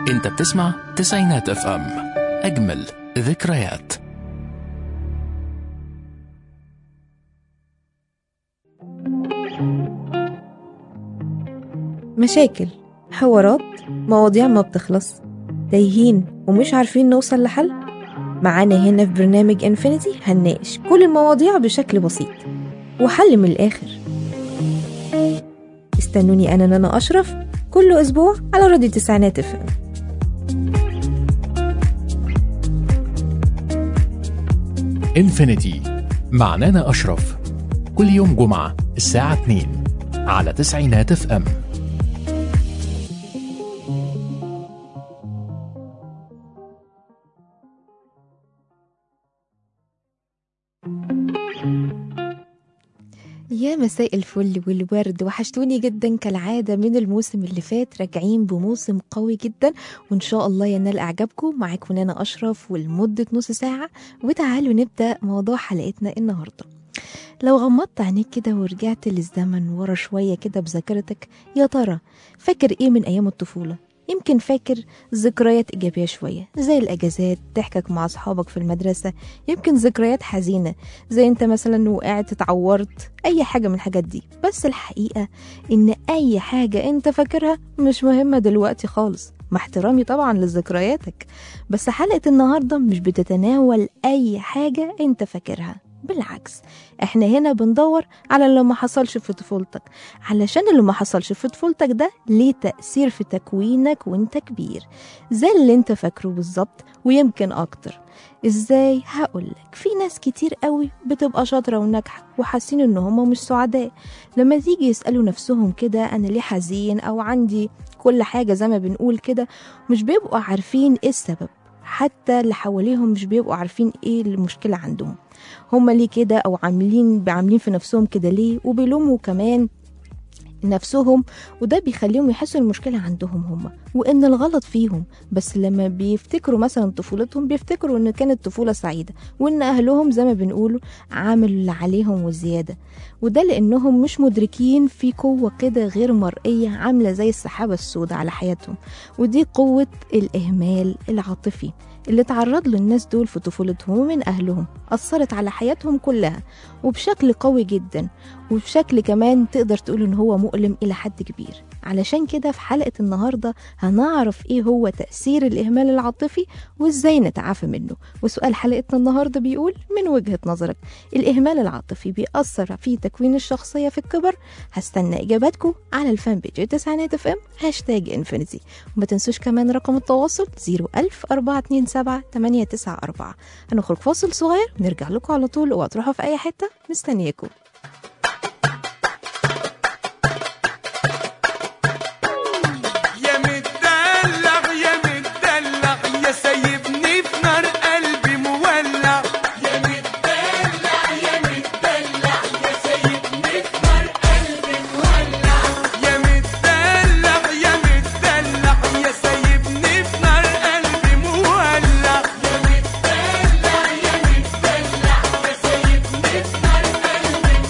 انت بتسمع تسعينات اف ام اجمل ذكريات مشاكل حوارات مواضيع ما بتخلص تايهين ومش عارفين نوصل لحل معانا هنا في برنامج انفينيتي هنناقش كل المواضيع بشكل بسيط وحل من الآخر استنوني أنا نانا أشرف كل أسبوع على راديو تسعينات اف ام انفينيتي مع نانا اشرف كل يوم جمعة الساعة 2 على تسعينات اف ام يا مساء الفل والورد وحشتوني جدا كالعادة من الموسم اللي فات راجعين بموسم قوي جدا وإن شاء الله ينال إعجابكم معاكم نانا أشرف ولمدة نص ساعة وتعالوا نبدأ موضوع حلقتنا النهاردة لو غمضت عينيك كده ورجعت للزمن ورا شوية كده بذاكرتك يا ترى فاكر إيه من أيام الطفولة يمكن فاكر ذكريات إيجابية شوية زي الأجازات ضحكك مع أصحابك في المدرسة يمكن ذكريات حزينة زي أنت مثلا وقعت اتعورت أي حاجة من الحاجات دي بس الحقيقة إن أي حاجة أنت فاكرها مش مهمة دلوقتي خالص مع احترامي طبعا لذكرياتك بس حلقة النهاردة مش بتتناول أي حاجة أنت فاكرها بالعكس احنا هنا بندور على اللي ما حصلش في طفولتك علشان اللي ما حصلش في طفولتك ده ليه تأثير في تكوينك وانت كبير زي اللي انت فاكره بالظبط ويمكن اكتر ازاي هقولك في ناس كتير قوي بتبقى شاطرة وناجحة وحاسين ان هما مش سعداء لما تيجي يسألوا نفسهم كده انا ليه حزين او عندي كل حاجة زي ما بنقول كده مش بيبقوا عارفين ايه السبب حتى اللي حواليهم مش بيبقوا عارفين ايه المشكلة عندهم هما ليه كده او عاملين عاملين في نفسهم كده ليه وبيلوموا كمان نفسهم وده بيخليهم يحسوا المشكلة عندهم هما وإن الغلط فيهم بس لما بيفتكروا مثلا طفولتهم بيفتكروا إن كانت طفولة سعيدة وإن أهلهم زي ما بنقولوا عملوا اللي عليهم والزيادة وده لأنهم مش مدركين في قوة كده غير مرئية عاملة زي السحابة السوداء على حياتهم ودي قوة الإهمال العاطفي اللي تعرض له الناس دول في طفولتهم ومن أهلهم أثرت على حياتهم كلها وبشكل قوي جدا وبشكل كمان تقدر تقول إن هو مؤلم إلى حد كبير علشان كده في حلقة النهاردة هنعرف إيه هو تأثير الإهمال العاطفي وإزاي نتعافى منه وسؤال حلقتنا النهاردة بيقول من وجهة نظرك الإهمال العاطفي بيأثر في تكوين الشخصية في الكبر هستنى إجاباتكم على الفان بيج تسعينات اف ام هاشتاج انفينيتي وما تنسوش كمان رقم التواصل 01000 427 894 هنخرج فاصل صغير نرجع لكم على طول اوعوا تروحوا في أي حتة مستنياكم يا متدلع يا متدلع يا سايبني في نار قلبي مولع يا متدلع يا متدلع يا سايبني في نار قلبي مولع يا متدلع يا متدلع يا سايبني في نار قلبي مولع يا متدلع يا متدلع يا سايبني في نار قلبي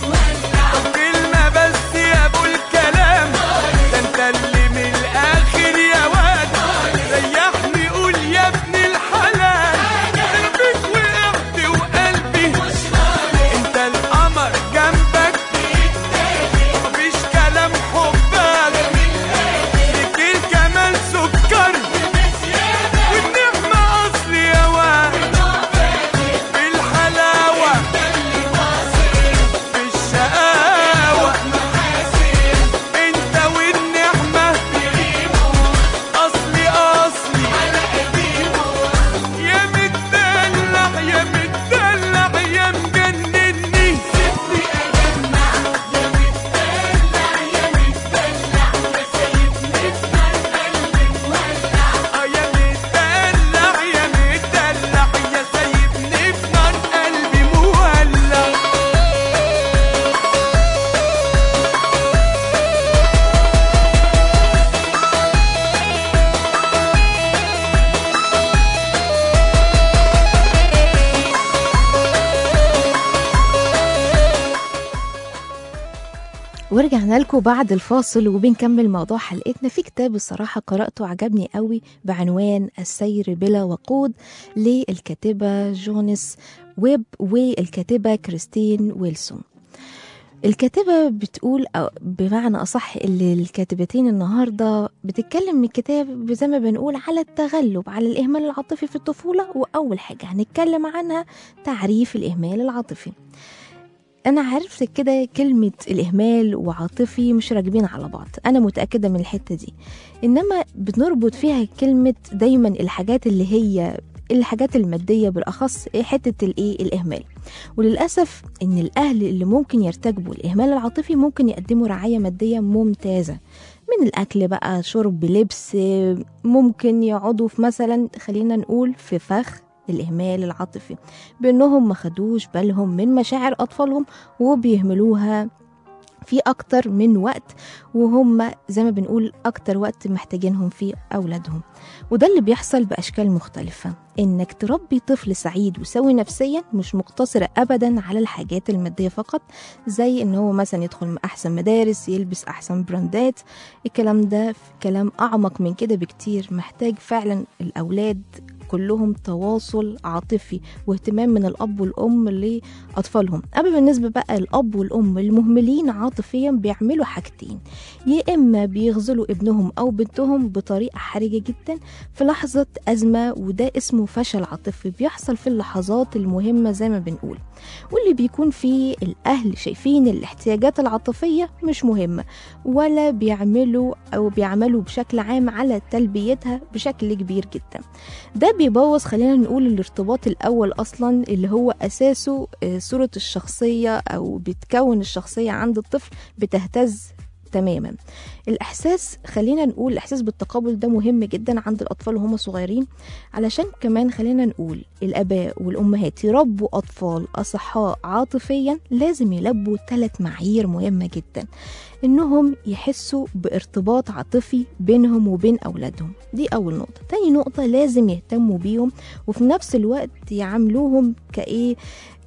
ورجعنا لكم بعد الفاصل وبنكمل موضوع حلقتنا في كتاب الصراحة قرأته عجبني قوي بعنوان السير بلا وقود للكاتبة جونس ويب والكاتبة كريستين ويلسون الكاتبة بتقول أو بمعنى أصح اللي الكاتبتين النهاردة بتتكلم من الكتاب زي ما بنقول على التغلب على الإهمال العاطفي في الطفولة وأول حاجة هنتكلم عنها تعريف الإهمال العاطفي أنا عرفت كده كلمة الإهمال وعاطفي مش راكبين على بعض أنا متأكدة من الحتة دي إنما بنربط فيها كلمة دايما الحاجات اللي هي الحاجات المادية بالأخص حتة الإيه الإهمال وللأسف إن الأهل اللي ممكن يرتكبوا الإهمال العاطفي ممكن يقدموا رعاية مادية ممتازة من الأكل بقى شرب لبس ممكن يقعدوا في مثلا خلينا نقول في فخ الإهمال العاطفي بأنهم ما خدوش بالهم من مشاعر أطفالهم وبيهملوها في أكتر من وقت وهم زي ما بنقول أكتر وقت محتاجينهم فيه أولادهم وده اللي بيحصل بأشكال مختلفة إنك تربي طفل سعيد وسوي نفسيا مش مقتصرة أبدا على الحاجات المادية فقط زي إن هو مثلا يدخل أحسن مدارس يلبس أحسن براندات الكلام ده كلام أعمق من كده بكتير محتاج فعلا الأولاد كلهم تواصل عاطفي واهتمام من الأب والأم لأطفالهم أما بالنسبة بقى الأب والأم المهملين عاطفيا بيعملوا حاجتين يا إما بيغزلوا ابنهم أو بنتهم بطريقة حرجة جدا في لحظة أزمة وده اسمه فشل عاطفي بيحصل في اللحظات المهمة زي ما بنقول واللي بيكون فيه الأهل شايفين الاحتياجات العاطفية مش مهمة ولا بيعملوا أو بيعملوا بشكل عام على تلبيتها بشكل كبير جدا ده بيبوظ خلينا نقول الارتباط الأول أصلا اللي هو أساسه صورة الشخصية أو بتكون الشخصية عند الطفل بتهتز تماما الاحساس خلينا نقول الاحساس بالتقبل ده مهم جدا عند الاطفال وهم صغيرين علشان كمان خلينا نقول الاباء والامهات يربوا اطفال اصحاء عاطفيا لازم يلبوا ثلاث معايير مهمه جدا انهم يحسوا بارتباط عاطفي بينهم وبين اولادهم دي اول نقطه تاني نقطه لازم يهتموا بيهم وفي نفس الوقت يعاملوهم كايه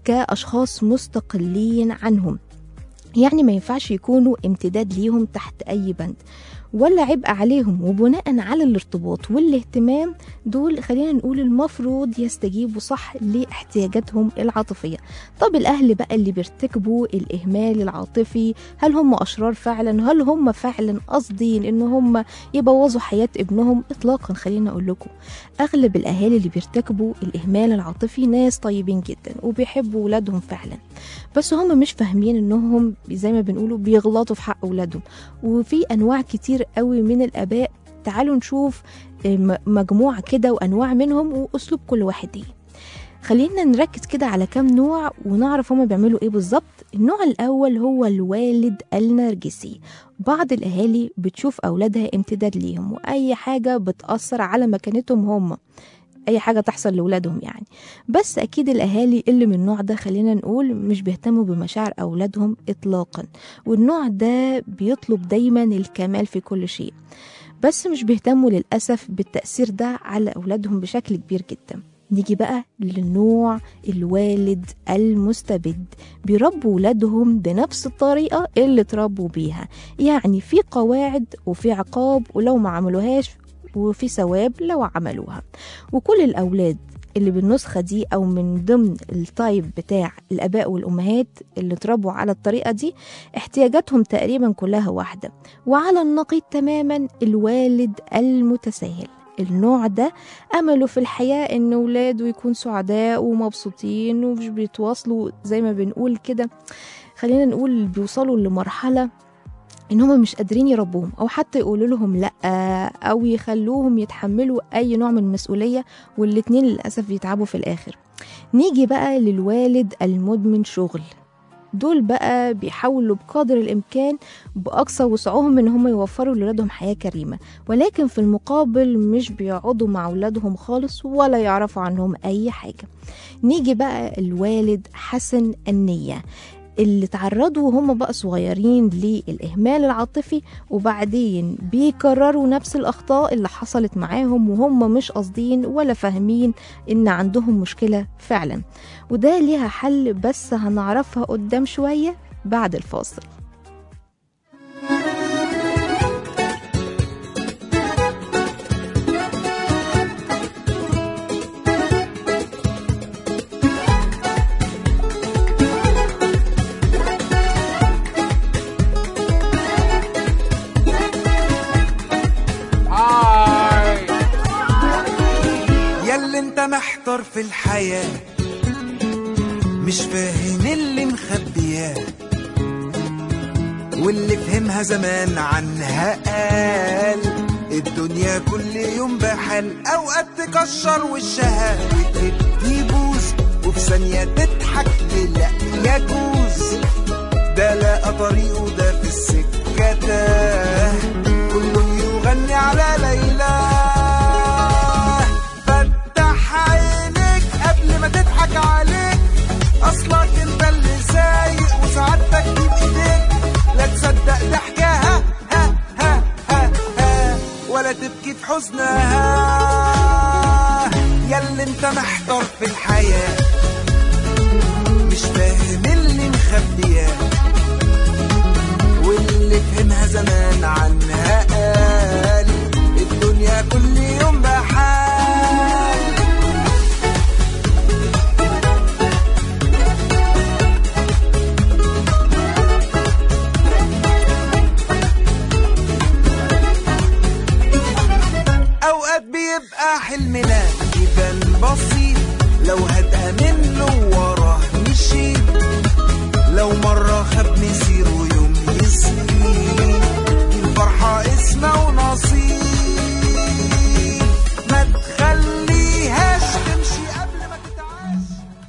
كاشخاص مستقلين عنهم يعني ما ينفعش يكونوا امتداد ليهم تحت أي بند ولا عبء عليهم وبناء على الارتباط والاهتمام دول خلينا نقول المفروض يستجيبوا صح لاحتياجاتهم العاطفية طب الأهل بقى اللي بيرتكبوا الإهمال العاطفي هل هم أشرار فعلا هل هم فعلا قاصدين إن هم يبوظوا حياة ابنهم إطلاقا خلينا أقول لكم أغلب الأهالي اللي بيرتكبوا الإهمال العاطفي ناس طيبين جدا وبيحبوا ولادهم فعلا بس هم مش فاهمين إنهم زي ما بنقولوا بيغلطوا في حق أولادهم وفي أنواع كتير قوي من الآباء تعالوا نشوف مجموعة كده وأنواع منهم وأسلوب كل واحد إيه خلينا نركز كده على كام نوع ونعرف هما بيعملوا ايه بالظبط النوع الاول هو الوالد النرجسي بعض الاهالي بتشوف اولادها امتداد ليهم واي حاجه بتاثر على مكانتهم هم اي حاجه تحصل لاولادهم يعني بس اكيد الاهالي اللي من النوع ده خلينا نقول مش بيهتموا بمشاعر اولادهم اطلاقا والنوع ده بيطلب دايما الكمال في كل شيء بس مش بيهتموا للاسف بالتاثير ده على اولادهم بشكل كبير جدا نيجي بقى للنوع الوالد المستبد بيربوا ولادهم بنفس الطريقة اللي تربوا بيها يعني في قواعد وفي عقاب ولو ما عملوهاش وفي ثواب لو عملوها وكل الأولاد اللي بالنسخة دي أو من ضمن التايب بتاع الآباء والأمهات اللي اتربوا على الطريقة دي احتياجاتهم تقريبا كلها واحدة وعلى النقيض تماما الوالد المتساهل النوع ده أمله في الحياة إن ولاده يكون سعداء ومبسوطين ومش بيتواصلوا زي ما بنقول كده خلينا نقول بيوصلوا لمرحلة ان هم مش قادرين يربوهم او حتى يقولوا لهم لا او يخلوهم يتحملوا اي نوع من المسؤوليه والاتنين للاسف يتعبوا في الاخر نيجي بقى للوالد المدمن شغل دول بقى بيحاولوا بقدر الامكان باقصى وسعهم ان هم يوفروا لاولادهم حياه كريمه ولكن في المقابل مش بيقعدوا مع اولادهم خالص ولا يعرفوا عنهم اي حاجه نيجي بقى الوالد حسن النيه اللي تعرضوا وهم بقى صغيرين للإهمال العاطفي وبعدين بيكرروا نفس الأخطاء اللي حصلت معاهم وهم مش قاصدين ولا فاهمين إن عندهم مشكلة فعلا وده ليها حل بس هنعرفها قدام شوية بعد الفاصل محتار في الحياة مش فاهم اللي مخبياه واللي فهمها زمان عنها قال الدنيا كل يوم بحال اوقات تكشر وشها وتبكي بوز وفي ثانية تضحك لا يجوز ده لقى طريقه ده في السكة تاه كله يغني على ليلى فتح عينيك قبل ما تضحك عليك اصلك انت اللي سايق وسعادتك دي بايديك لا تصدق ضحكها ها ها ها ها ولا تبكي في حزنها يا اللي انت محتار في الحياه مش فاهم اللي مخبياه واللي فهمها زمان عنها قال الدنيا كل يوم بحال اوقات بيبقى حلمنا يبان بسيط لو هتأمن له وراه مشيت لو مرة خاب مسير ويوم يصير الفرحة اسمها ونصيب ما تخليهاش تمشي قبل ما تتعاش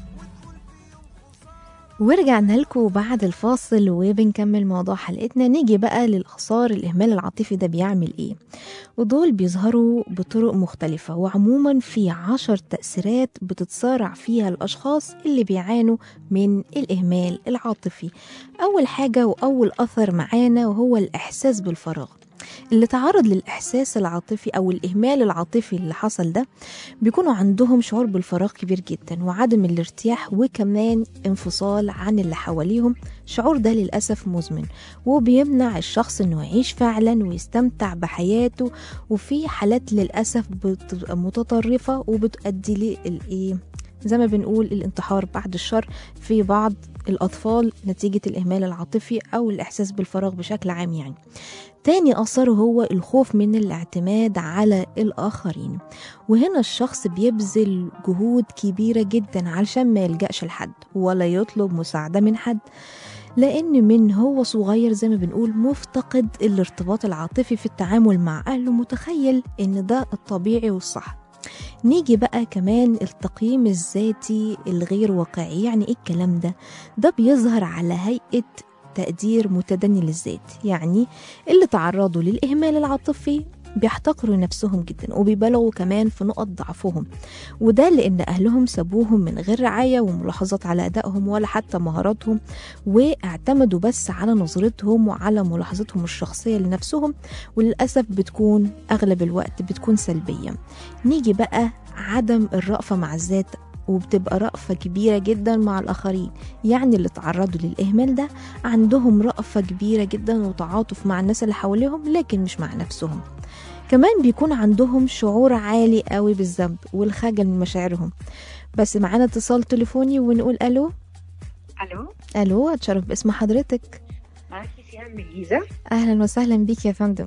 ورجعنا لكم بعد الفاصل وبنكمل موضوع حلقتنا نيجي بقى للآثار الإهمال العاطفي ده بيعمل إيه ودول بيظهروا بطرق مختلفة وعموما في عشر تأثيرات بتتصارع فيها الأشخاص اللي بيعانوا من الإهمال العاطفي أول حاجة وأول أثر معانا وهو الإحساس بالفراغ اللي تعرض للإحساس العاطفي أو الإهمال العاطفي اللي حصل ده بيكونوا عندهم شعور بالفراغ كبير جدا وعدم الارتياح وكمان انفصال عن اللي حواليهم الشعور ده للأسف مزمن وبيمنع الشخص انه يعيش فعلا ويستمتع بحياته وفي حالات للأسف بتبقى متطرفة وبتؤدي للإيه زي ما بنقول الانتحار بعد الشر في بعض الأطفال نتيجة الإهمال العاطفي أو الإحساس بالفراغ بشكل عام يعني تاني أثر هو الخوف من الاعتماد على الآخرين وهنا الشخص بيبذل جهود كبيرة جدا علشان ما يلجأش لحد ولا يطلب مساعدة من حد لأن من هو صغير زي ما بنقول مفتقد الارتباط العاطفي في التعامل مع أهله متخيل إن ده الطبيعي والصح نيجي بقى كمان التقييم الذاتي الغير واقعي يعني ايه الكلام ده ده بيظهر على هيئة تقدير متدني للذات يعني اللي تعرضوا للإهمال العاطفي بيحتقروا نفسهم جدا وبيبالغوا كمان في نقط ضعفهم وده لأن أهلهم سابوهم من غير رعاية وملاحظات على أدائهم ولا حتى مهاراتهم واعتمدوا بس على نظرتهم وعلى ملاحظتهم الشخصية لنفسهم وللأسف بتكون أغلب الوقت بتكون سلبية نيجي بقى عدم الرأفة مع الذات وبتبقى رأفة كبيرة جدا مع الآخرين يعني اللي تعرضوا للإهمال ده عندهم رأفة كبيرة جدا وتعاطف مع الناس اللي حواليهم لكن مش مع نفسهم كمان بيكون عندهم شعور عالي قوي بالذنب والخجل من مشاعرهم بس معانا اتصال تليفوني ونقول الو الو الو اتشرف باسم حضرتك معاكي سهام من الجيزه اهلا وسهلا بيك يا فندم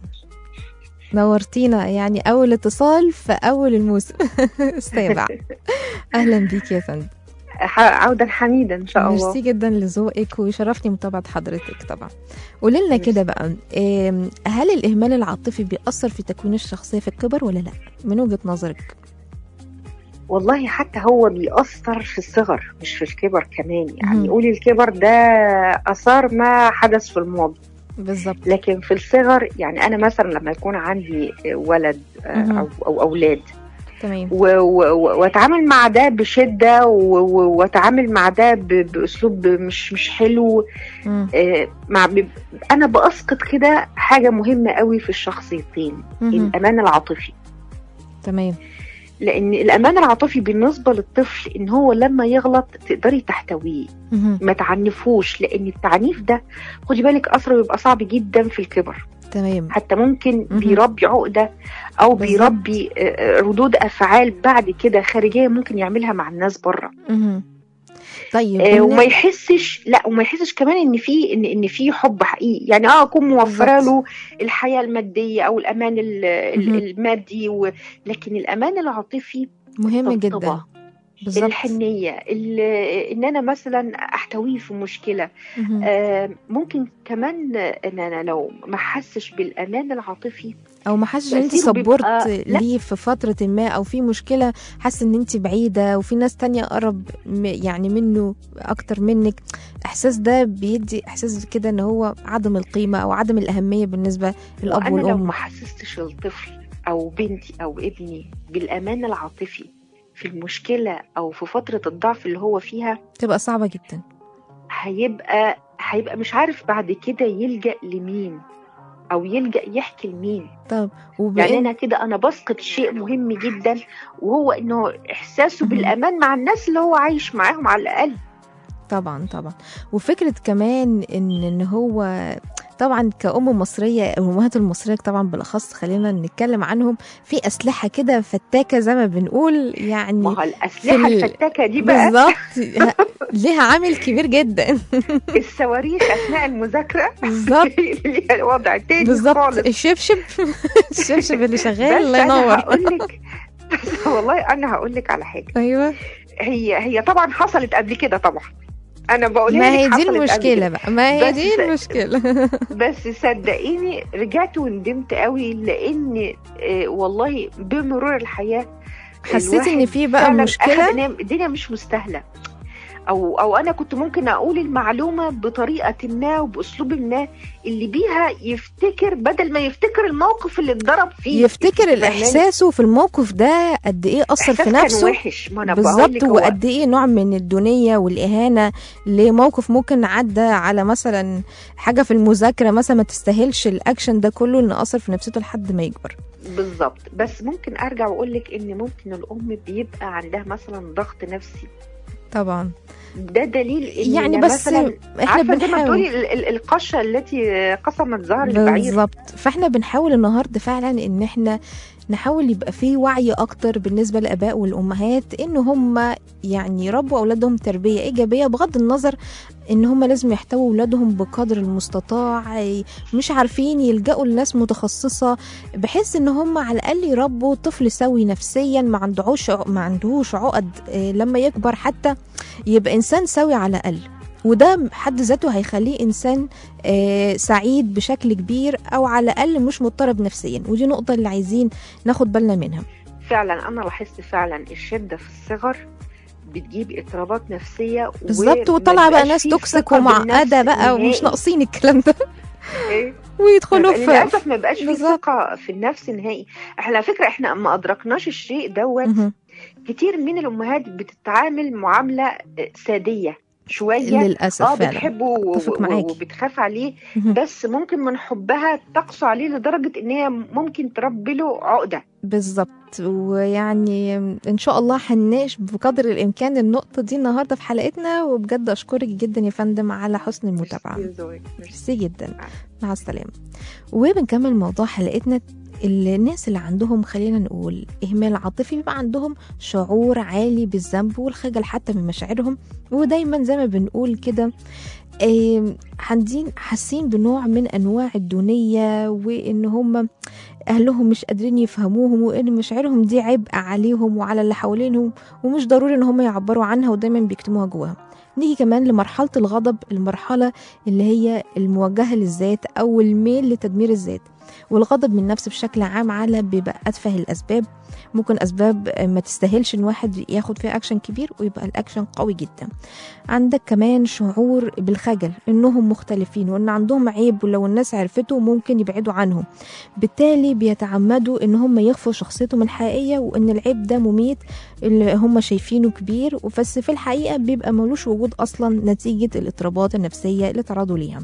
نورتينا يعني اول اتصال في اول الموسم استمع اهلا بيك يا فندم ح- عودا حميدا ان شاء الله ميرسي جدا لذوقك وشرفني متابعه حضرتك طبعا قولي لنا كده بقى إيه، هل الاهمال العاطفي بيأثر في تكوين الشخصيه في الكبر ولا لا من وجهه نظرك والله حتى هو بيأثر في الصغر مش في الكبر كمان مهم. يعني قولي الكبر ده أثار ما حدث في الماضي بالظبط لكن في الصغر يعني أنا مثلا لما يكون عندي ولد آه، مهم. أو, أو أولاد تمام و- و- و- واتعامل مع ده بشده و- و- واتعامل مع ده ب- باسلوب مش مش حلو مم. آه، مع ب- انا باسقط كده حاجه مهمه قوي في الشخصيتين مهم. الامان العاطفي تمام لان الامان العاطفي بالنسبه للطفل ان هو لما يغلط تقدري تحتويه مهم. ما تعنفوش لان التعنيف ده خدي بالك اثره بيبقى صعب جدا في الكبر تمام حتى ممكن مهم. بيربي عقده او بالظبط. بيربي آه، آه، ردود افعال بعد كده خارجيه ممكن يعملها مع الناس بره مهم. طيب آه، وما بالن- يحسش لا وما يحسش كمان ان في ان ان في حب حقيقي يعني اه اكون موفره بالظبط. له الحياه الماديه او الامان ال- ال- مهم. المادي و... لكن الامان العاطفي مهم جدا طبطبة. بالظبط الحنيه ال- ان انا مثلا احتويه في مشكله مهم. آه، ممكن كمان ان انا لو ما حسش بالامان العاطفي او ما حاسس ان انت تأثيره سبورت بيبقى- لا. ليه في فتره ما او في مشكله حاسه ان انت بعيده وفي ناس تانية قرب م- يعني منه اكتر منك الاحساس ده بيدي احساس كده ان هو عدم القيمه او عدم الاهميه بالنسبه للاب وانا لو والام ما حسستش الطفل او بنتي او ابني بالامان العاطفي في المشكله او في فتره الضعف اللي هو فيها تبقى صعبه جدا هيبقى هيبقى مش عارف بعد كده يلجأ لمين او يلجأ يحكي لمين طب يعني وبإن انا كده انا بسقط شيء مهم جدا وهو انه احساسه مهم. بالامان مع الناس اللي هو عايش معاهم على الاقل طبعا طبعا وفكره كمان ان ان هو طبعا كأم مصرية الأمهات المصرية طبعا بالأخص خلينا نتكلم عنهم في أسلحة كده فتاكة زي ما بنقول يعني ما هو الاسلحه في ال- الفتاكه دي بقى بالظبط ليها عامل كبير جدا الصواريخ اثناء المذاكره بالظبط ليها وضع تاني بالظبط خالص الشبشب الشبشب اللي شغال بس الله انا ينور هقول لك بس والله انا هقول لك على حاجه ايوه هي هي طبعا حصلت قبل كده طبعا انا بقولها ما لك هي دي حصلت قبل المشكله كده. بقى ما هي بس- دي المشكله بس صدقيني رجعت وندمت قوي لان آه، والله بمرور الحياه حسيت ان الواحد في بقى فعلاً مشكله أخد إن الدنيا مش مستاهله او او انا كنت ممكن اقول المعلومه بطريقه ما وباسلوب ما اللي بيها يفتكر بدل ما يفتكر الموقف اللي اتضرب فيه يفتكر فاهماني؟ الاحساس في الموقف ده قد ايه اثر في إحساس كان نفسه وحش ما انا بقول بالظبط لك هو وقد ايه نوع من الدونيه والاهانه لموقف ممكن عدى على مثلا حاجه في المذاكره مثلا ما تستاهلش الاكشن ده كله ان اثر في نفسيته لحد ما يكبر بالظبط بس ممكن ارجع واقول لك ان ممكن الام بيبقى عندها مثلا ضغط نفسي طبعا ده دليل ان يعني بس مثلا احنا عارفه زي ما بنحاول تقولي ال- ال- القشه التي قسمت ظهر البعير بالظبط فاحنا بنحاول النهارده فعلا ان احنا نحاول يبقى في وعي اكتر بالنسبه للاباء والامهات ان هم يعني يربوا اولادهم تربيه ايجابيه بغض النظر ان هم لازم يحتووا اولادهم بقدر المستطاع ي- مش عارفين يلجأوا لناس متخصصه بحيث ان هم على الاقل يربوا طفل سوي نفسيا ما عندهوش ما عندهوش عقد آه، لما يكبر حتى يبقى انسان سوي على الاقل وده حد ذاته هيخليه انسان آه، سعيد بشكل كبير او على الاقل مش مضطرب نفسيا ودي نقطه اللي عايزين ناخد بالنا منها فعلا انا لاحظت فعلا الشده في الصغر بتجيب اضطرابات نفسيه بالظبط وما وطلع بقى بيبقاش ناس فيه توكسيك ثقة ومعقده بالنفس بقى ومش نهائي. ناقصين الكلام ده إيه؟ ويدخلوا في للاسف ما بقاش فيه بالظبط. ثقه في النفس نهائي احنا على فكره احنا ما ادركناش الشيء دوت مهم. كتير من الامهات بتتعامل معامله ساديه شويه للاسف اه فعلا بتحبه و- أتفق و- معاكي. وبتخاف عليه مهم. بس ممكن من حبها تقسو عليه لدرجه ان هي ممكن تربي له عقده بالظبط ويعني ان شاء الله هنناقش بقدر الامكان النقطه دي النهارده في حلقتنا وبجد اشكرك جدا يا فندم على حسن المتابعه ميرسي يا زوي. ميرسي. ميرسي جدا مع السلامة وبنكمل موضوع حلقتنا الناس اللي عندهم خلينا نقول إهمال عاطفي بيبقى عندهم شعور عالي بالذنب والخجل حتى من مشاعرهم ودايما زي ما بنقول كده آم، حاسين حاسين بنوع من انواع الدونيه وان هم اهلهم مش قادرين يفهموهم وان مشاعرهم دي عبء عليهم وعلى اللي حوالينهم ومش ضروري ان هم يعبروا عنها ودايما بيكتموها جواهم نيجي كمان لمرحله الغضب المرحله اللي هي الموجهه للذات او الميل لتدمير الذات والغضب من النفس بشكل عام على بيبقى اتفه الاسباب ممكن اسباب ما تستاهلش ان واحد ياخد فيها اكشن كبير ويبقى الاكشن قوي جدا عندك كمان شعور بالخجل انهم مختلفين وان عندهم عيب ولو الناس عرفته ممكن يبعدوا عنهم بالتالي بيتعمدوا ان هم يخفوا شخصيتهم الحقيقيه وان العيب ده مميت اللي هم شايفينه كبير بس في الحقيقه بيبقى ملوش وجود اصلا نتيجه الاضطرابات النفسيه اللي تعرضوا ليها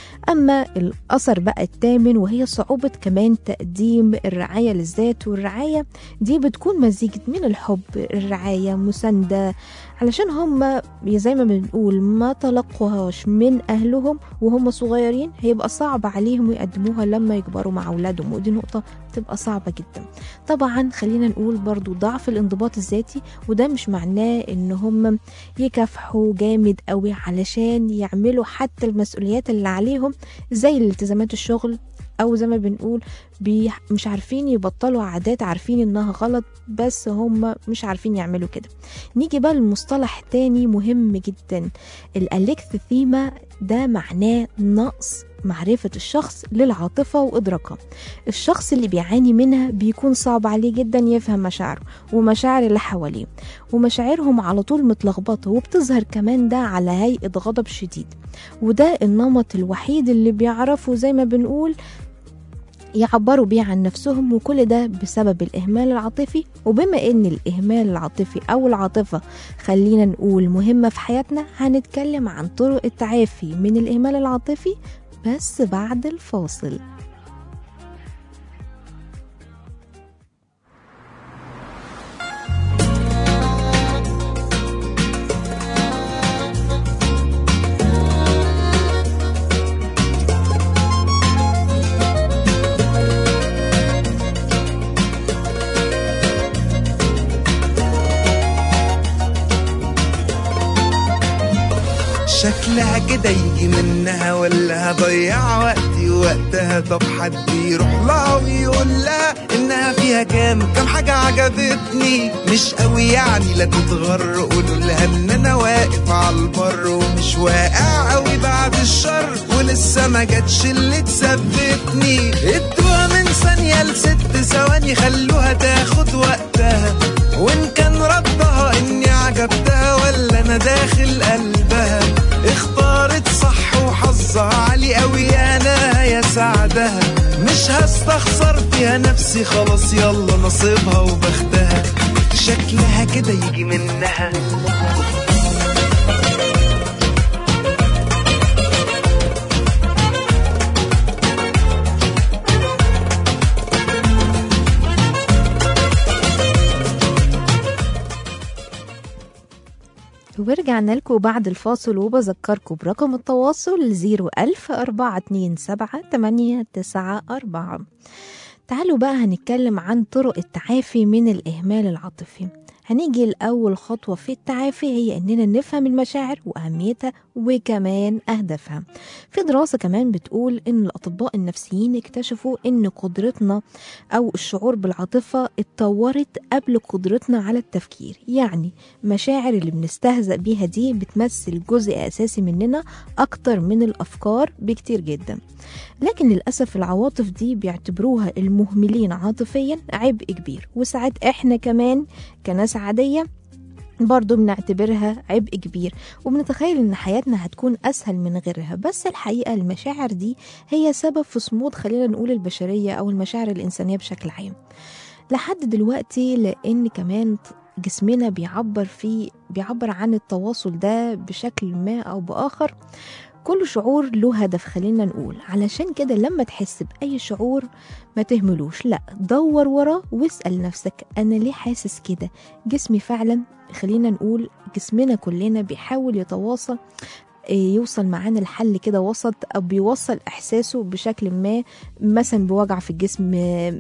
أما الأثر بقى الثامن وهي صعوبة كمان تقديم الرعاية للذات والرعاية دي بتكون مزيجة من الحب الرعاية مساندة علشان هم زي ما بنقول ما تلقوهاش من أهلهم وهم صغيرين هيبقى صعب عليهم يقدموها لما يكبروا مع أولادهم ودي نقطة بتبقى صعبة جدا طبعا خلينا نقول برضو ضعف الانضباط الذاتي وده مش معناه ان هم يكافحوا جامد قوي علشان يعملوا حتى المسؤوليات اللي عليهم زي الالتزامات الشغل او زي ما بنقول بي مش عارفين يبطلوا عادات عارفين انها غلط بس هم مش عارفين يعملوا كده نيجي بقى لمصطلح تاني مهم جدا الالكثيما ده معناه نقص معرفة الشخص للعاطفة وإدراكها الشخص اللي بيعاني منها بيكون صعب عليه جدا يفهم مشاعره ومشاعر اللي حواليه ومشاعرهم على طول متلخبطة وبتظهر كمان ده على هيئة غضب شديد وده النمط الوحيد اللي بيعرفوا زي ما بنقول يعبروا بيه عن نفسهم وكل ده بسبب الإهمال العاطفي وبما إن الإهمال العاطفي أو العاطفة خلينا نقول مهمة في حياتنا هنتكلم عن طرق التعافي من الإهمال العاطفي بس بعد الفاصل شكلها كده يجي منها ولا هضيع وقتي وقتها طب حد يروح لها ويقول لها انها فيها كام كام حاجة عجبتني مش قوي يعني لا تتغر قولوا لها ان انا واقف على البر ومش واقع قوي بعد الشر ولسه ما جاتش اللي تثبتني ادوها من ثانية لست ثواني خلوها تاخد وقتها وان كان ردها اني عجبتها ولا انا داخل قلبها اختارت صح وحظها عالي قوي انا يا سعدها مش هستخسر فيها نفسي خلاص يلا نصيبها وبختها شكلها كده يجي منها ورجعنا لكم بعد الفاصل وبذكركم برقم التواصل 01000 427 894 تعالوا بقى هنتكلم عن طرق التعافي من الإهمال العاطفي هنيجي لأول خطوة في التعافي هي إننا نفهم المشاعر وأهميتها وكمان أهدافها في دراسة كمان بتقول إن الأطباء النفسيين اكتشفوا إن قدرتنا أو الشعور بالعاطفة اتطورت قبل قدرتنا على التفكير يعني مشاعر اللي بنستهزأ بيها دي بتمثل جزء أساسي مننا أكتر من الأفكار بكتير جدا لكن للأسف العواطف دي بيعتبروها المهملين عاطفيا عبء كبير وساعات احنا كمان كناس عادية برضو بنعتبرها عبء كبير وبنتخيل ان حياتنا هتكون اسهل من غيرها بس الحقيقة المشاعر دي هي سبب في صمود خلينا نقول البشرية او المشاعر الانسانية بشكل عام لحد دلوقتي لان كمان جسمنا بيعبر فيه بيعبر عن التواصل ده بشكل ما او باخر كل شعور له هدف خلينا نقول علشان كده لما تحس بأي شعور ما تهملوش لا دور وراه واسأل نفسك أنا ليه حاسس كده جسمي فعلا خلينا نقول جسمنا كلنا بيحاول يتواصل يوصل معانا الحل كده وسط او بيوصل احساسه بشكل ما مثلا بوجع في الجسم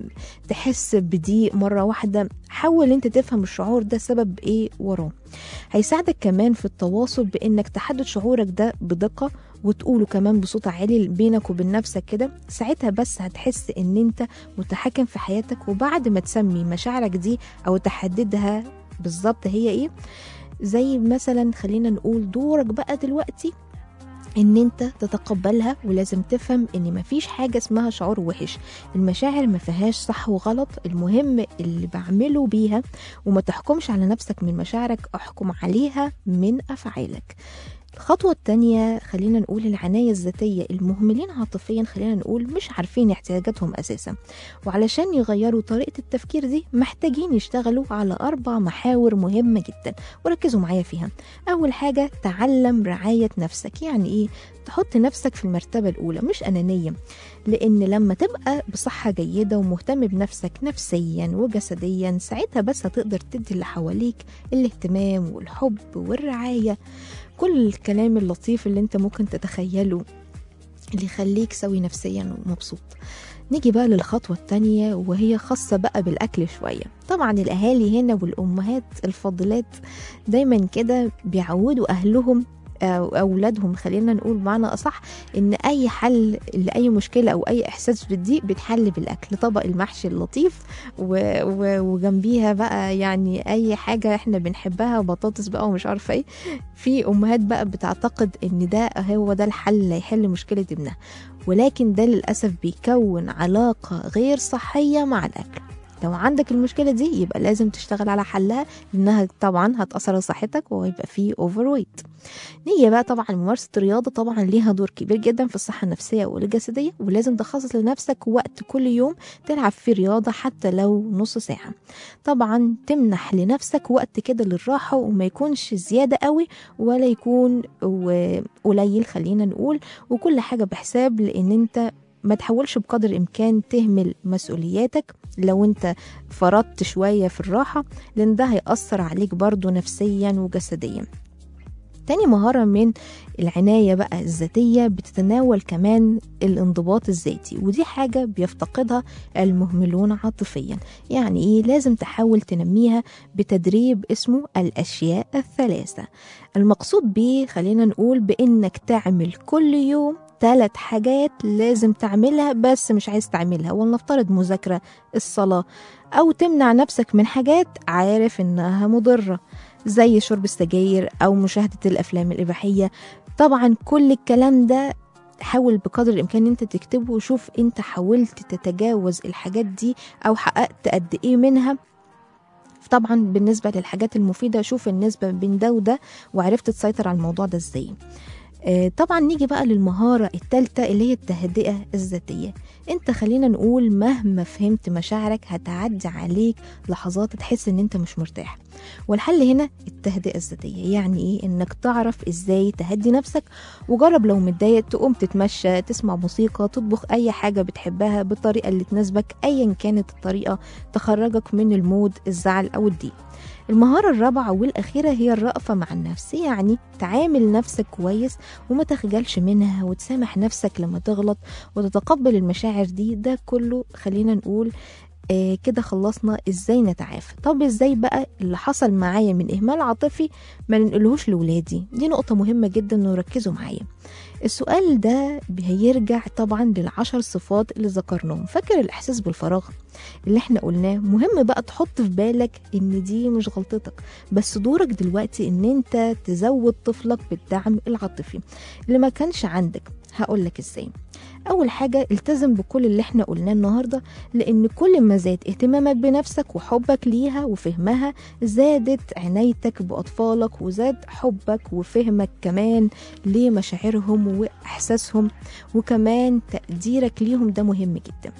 تحس بضيق مره واحده حاول انت تفهم الشعور ده سبب ايه وراه هيساعدك كمان في التواصل بانك تحدد شعورك ده بدقه وتقوله كمان بصوت عالي بينك وبين نفسك كده ساعتها بس هتحس ان انت متحكم في حياتك وبعد ما تسمي مشاعرك دي او تحددها بالظبط هي ايه زي مثلا خلينا نقول دورك بقى دلوقتي ان انت تتقبلها ولازم تفهم ان مفيش حاجة اسمها شعور وحش المشاعر ما فيهاش صح وغلط المهم اللي بعمله بيها وما تحكمش على نفسك من مشاعرك احكم عليها من افعالك الخطوة التانية خلينا نقول العناية الذاتية المهملين عاطفيا خلينا نقول مش عارفين احتياجاتهم أساسا وعلشان يغيروا طريقة التفكير دي محتاجين يشتغلوا على أربع محاور مهمة جدا وركزوا معايا فيها أول حاجة تعلم رعاية نفسك يعني إيه تحط نفسك في المرتبة الأولى مش أنانية لأن لما تبقى بصحة جيدة ومهتم بنفسك نفسيا وجسديا ساعتها بس هتقدر تدي اللي حواليك الاهتمام والحب والرعاية كل الكلام اللطيف اللي انت ممكن تتخيله اللي يخليك سوي نفسيا ومبسوط نيجي بقى للخطوة التانية وهي خاصة بقى بالأكل شوية طبعا الأهالي هنا والأمهات الفاضلات دايما كده بيعودوا أهلهم أو أولادهم خلينا نقول بمعنى أصح إن أي حل لأي مشكلة أو أي إحساس بالضيق بيتحل بالأكل طبق المحشي اللطيف و... و... وجنبيها بقى يعني أي حاجة إحنا بنحبها بطاطس بقى ومش عارفة إيه في أمهات بقى بتعتقد إن ده هو ده الحل اللي هيحل مشكلة ابنها ولكن ده للأسف بيكون علاقة غير صحية مع الأكل لو عندك المشكلة دي يبقى لازم تشتغل على حلها لأنها طبعا هتأثر على صحتك وهيبقى فيه اوفر ويت نيجي بقى طبعا ممارسة الرياضة طبعا ليها دور كبير جدا في الصحة النفسية والجسدية ولازم تخصص لنفسك وقت كل يوم تلعب فيه رياضة حتى لو نص ساعة طبعا تمنح لنفسك وقت كده للراحة وما يكونش زيادة قوي ولا يكون و- قليل خلينا نقول وكل حاجة بحساب لأن انت ما تحاولش بقدر الإمكان تهمل مسؤولياتك لو انت فرطت شوية في الراحة لأن ده هيأثر عليك برضو نفسيا وجسديا تاني مهارة من العناية بقى الذاتية بتتناول كمان الانضباط الذاتي ودي حاجة بيفتقدها المهملون عاطفيا يعني ايه لازم تحاول تنميها بتدريب اسمه الأشياء الثلاثة المقصود بيه خلينا نقول بإنك تعمل كل يوم ثلاث حاجات لازم تعملها بس مش عايز تعملها ولنفترض مذاكرة الصلاة أو تمنع نفسك من حاجات عارف إنها مضرة زي شرب السجاير أو مشاهدة الأفلام الإباحية طبعا كل الكلام ده حاول بقدر الإمكان أنت تكتبه وشوف أنت حاولت تتجاوز الحاجات دي أو حققت قد إيه منها طبعا بالنسبة للحاجات المفيدة شوف النسبة بين ده وده وعرفت تسيطر على الموضوع ده ازاي آه، طبعا نيجي بقى للمهارة التالتة اللي هي التهدئة الذاتية انت خلينا نقول مهما فهمت مشاعرك هتعدي عليك لحظات تحس ان انت مش مرتاح والحل هنا التهدئة الذاتية يعني ايه انك تعرف ازاي تهدي نفسك وجرب لو متضايق تقوم تتمشى تسمع موسيقى تطبخ اي حاجة بتحبها بالطريقة اللي تناسبك ايا كانت الطريقة تخرجك من المود الزعل او الضيق المهارة الرابعة والأخيرة هي الرأفة مع النفس يعني تعامل نفسك كويس وما تخجلش منها وتسامح نفسك لما تغلط وتتقبل المشاعر دي ده كله خلينا نقول آه كده خلصنا ازاي نتعافى طب ازاي بقى اللي حصل معايا من اهمال عاطفي ما ننقلهوش لولادي دي نقطة مهمة جدا وركزوا معايا السؤال ده هيرجع طبعا للعشر صفات اللي ذكرناهم فاكر الاحساس بالفراغ اللي احنا قلناه مهم بقى تحط في بالك ان دي مش غلطتك بس دورك دلوقتي ان انت تزود طفلك بالدعم العاطفي اللي ما كانش عندك هقولك ازاي اول حاجه التزم بكل اللي احنا قلناه النهارده لان كل ما زاد اهتمامك بنفسك وحبك ليها وفهمها زادت عنايتك باطفالك وزاد حبك وفهمك كمان لمشاعرهم واحساسهم وكمان تقديرك ليهم ده مهم جدا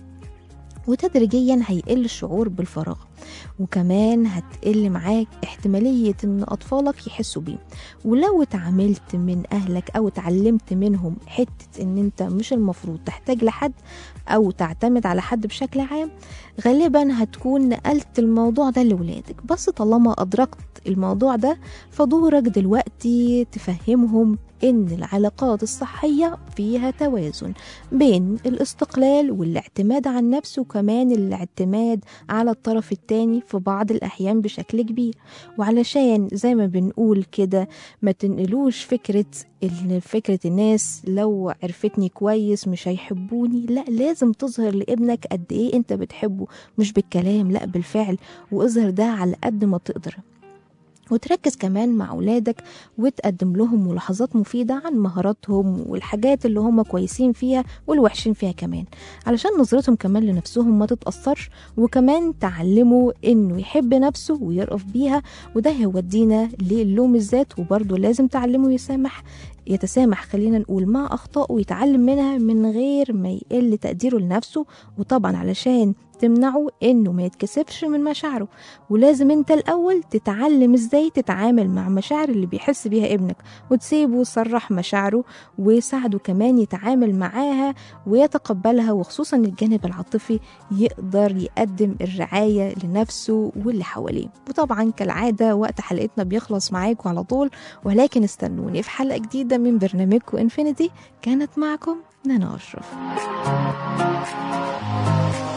وتدريجيا هيقل الشعور بالفراغ وكمان هتقل معاك احتمالية ان اطفالك يحسوا بيه ولو اتعاملت من اهلك او اتعلمت منهم حتة ان انت مش المفروض تحتاج لحد او تعتمد على حد بشكل عام غالبا هتكون نقلت الموضوع ده لولادك بس طالما ادركت الموضوع ده فدورك دلوقتي تفهمهم ان العلاقات الصحية فيها توازن بين الاستقلال والاعتماد على النفس وكمان الاعتماد على الطرف التاني في بعض الأحيان بشكل كبير وعلشان زي ما بنقول كده ما تنقلوش فكرة ان فكرة الناس لو عرفتني كويس مش هيحبوني لا لازم تظهر لابنك قد ايه انت بتحبه مش بالكلام لا بالفعل واظهر ده على قد ما تقدر وتركز كمان مع أولادك وتقدم لهم ملاحظات مفيدة عن مهاراتهم والحاجات اللي هم كويسين فيها والوحشين فيها كمان علشان نظرتهم كمان لنفسهم ما تتأثرش وكمان تعلموا إنه يحب نفسه ويرقف بيها وده هيودينا للوم الذات وبرضه لازم تعلمه يسامح يتسامح خلينا نقول مع أخطائه ويتعلم منها من غير ما يقل تقديره لنفسه وطبعا علشان تمنعه انه ما يتكسفش من مشاعره ولازم انت الاول تتعلم ازاي تتعامل مع مشاعر اللي بيحس بيها ابنك وتسيبه يصرح مشاعره وساعده كمان يتعامل معاها ويتقبلها وخصوصا الجانب العاطفي يقدر يقدم الرعاية لنفسه واللي حواليه وطبعا كالعادة وقت حلقتنا بيخلص معاكم على طول ولكن استنوني في حلقة جديدة من برنامجكم انفينيتي كانت معكم نانا أشرف